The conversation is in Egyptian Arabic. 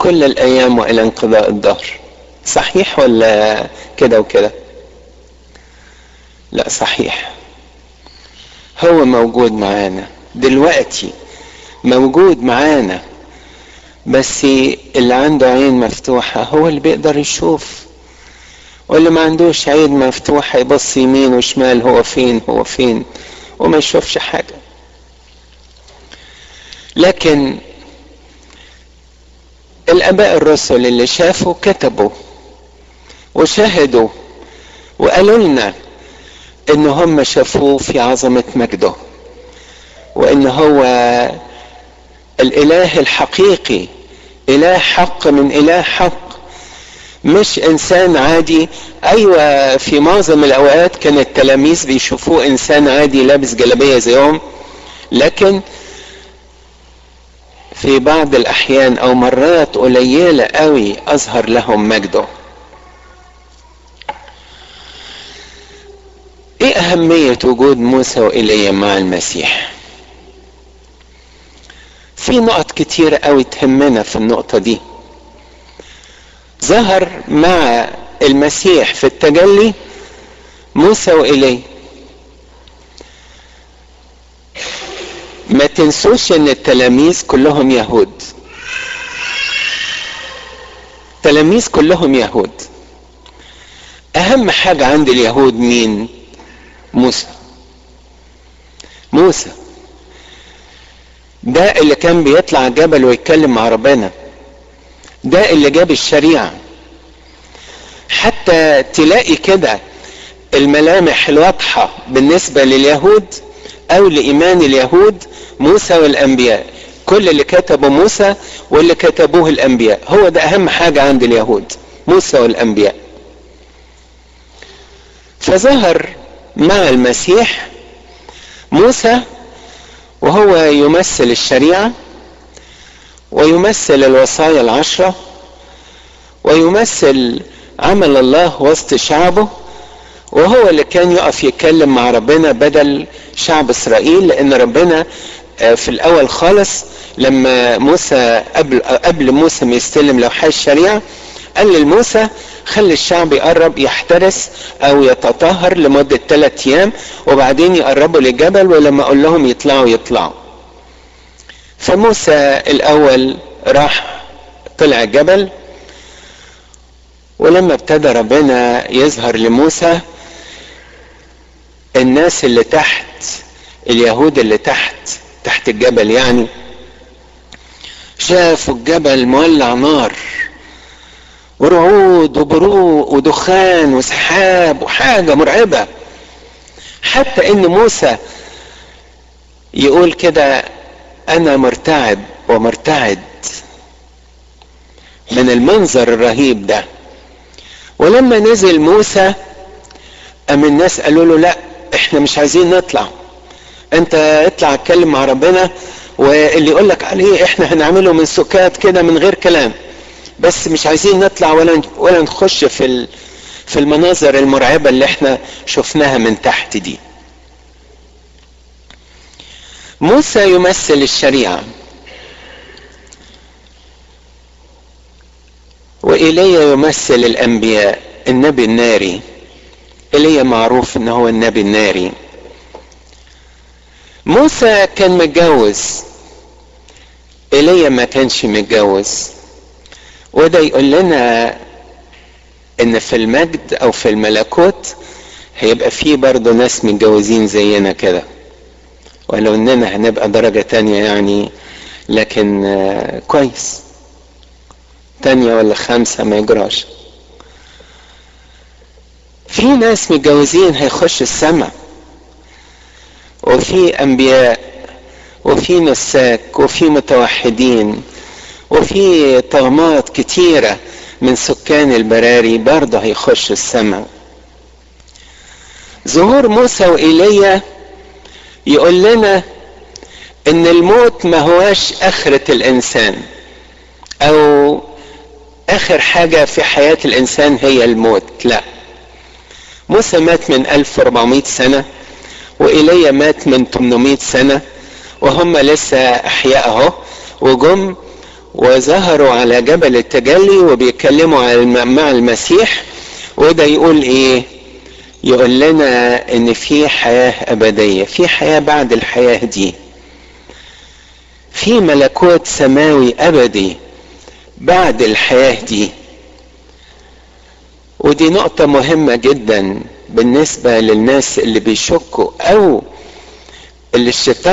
كل الايام والى انقضاء الدهر صحيح ولا كده وكده لا صحيح هو موجود معانا دلوقتي موجود معانا بس اللي عنده عين مفتوحة هو اللي بيقدر يشوف واللي ما عندوش عين مفتوحة يبص يمين وشمال هو فين هو فين وما يشوفش حاجة لكن الاباء الرسل اللي شافوا كتبوا وشهدوا وقالوا لنا ان هم شافوه في عظمة مجده وان هو الاله الحقيقي اله حق من اله حق مش انسان عادي ايوه في معظم الاوقات كان التلاميذ بيشوفوه انسان عادي لابس جلابيه زيهم لكن في بعض الاحيان او مرات قليله قوي اظهر لهم مجده ايه اهميه وجود موسى وايليا مع المسيح في نقط كتيره قوي تهمنا في النقطه دي ظهر مع المسيح في التجلي موسى وإليه ما تنسوش ان التلاميذ كلهم يهود التلاميذ كلهم يهود اهم حاجة عند اليهود مين موسى موسى ده اللي كان بيطلع جبل ويتكلم مع ربنا ده اللي جاب الشريعة حتى تلاقي كده الملامح الواضحة بالنسبة لليهود او لإيمان اليهود موسى والأنبياء كل اللي كتبه موسى واللي كتبوه الأنبياء هو ده أهم حاجة عند اليهود موسى والأنبياء فظهر مع المسيح موسى وهو يمثل الشريعه ويمثل الوصايا العشرة ويمثل عمل الله وسط شعبه وهو اللي كان يقف يتكلم مع ربنا بدل شعب اسرائيل لان ربنا في الاول خالص لما موسى قبل قبل موسى ما يستلم لوحي الشريعه قال لموسى خلي الشعب يقرب يحترس او يتطهر لمده ثلاث ايام وبعدين يقربوا للجبل ولما اقول لهم يطلعوا يطلعوا فموسى الاول راح طلع الجبل ولما ابتدى ربنا يظهر لموسى الناس اللي تحت اليهود اللي تحت تحت الجبل يعني شافوا الجبل مولع نار ورعود وبروق ودخان وسحاب وحاجة مرعبة حتى ان موسى يقول كده انا مرتعب ومرتعد من المنظر الرهيب ده ولما نزل موسى ام الناس قالوا له لا احنا مش عايزين نطلع انت اطلع اتكلم مع ربنا واللي يقول لك عليه احنا هنعمله من سكات كده من غير كلام بس مش عايزين نطلع ولا ولا نخش في في المناظر المرعبه اللي احنا شفناها من تحت دي موسى يمثل الشريعه وإيليا يمثل الأنبياء النبي الناري إيليا معروف إن هو النبي الناري موسى كان متجوز إيليا ما كانش متجوز وده يقول لنا إن في المجد أو في الملكوت هيبقى فيه برضه ناس متجوزين زينا كده ولو إننا هنبقى درجة تانية يعني لكن كويس تانية ولا خمسة ما يجراش في ناس متجوزين هيخش السماء وفي انبياء وفي نساك وفي متوحدين وفي طغمات كتيرة من سكان البراري برضه هيخش السماء ظهور موسى وإيليا يقول لنا ان الموت ما هواش اخرة الانسان او اخر حاجة في حياة الانسان هي الموت لا موسى مات من 1400 سنة وإيليا مات من 800 سنة وهم لسه أحياء أهو وجم وظهروا على جبل التجلي وبيتكلموا مع المسيح وده يقول ايه يقول لنا ان في حياة ابدية في حياة بعد الحياة دي في ملكوت سماوي ابدي بعد الحياة دي ودي نقطة مهمة جدا بالنسبة للناس اللي بيشكوا او اللي الشيطان